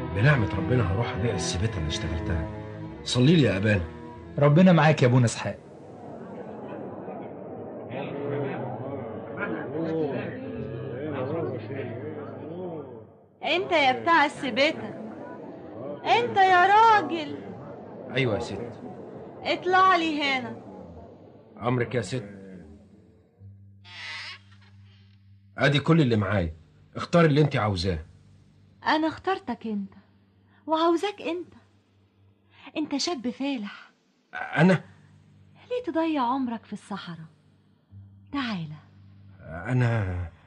بنعمة ربنا هروح أبيع السبيتة اللي اشتغلتها صلي لي يا أبانا ربنا معاك يا ابونا اسحاق انت يا بتاع السبيتة انت يا راجل أيوة يا ست اطلع لي هنا أمرك يا ست أدي كل اللي معايا اختار اللي أنت عاوزاه انا اخترتك انت وعاوزاك انت انت شاب فالح أنا ليه تضيع عمرك في الصحراء تعالى أنا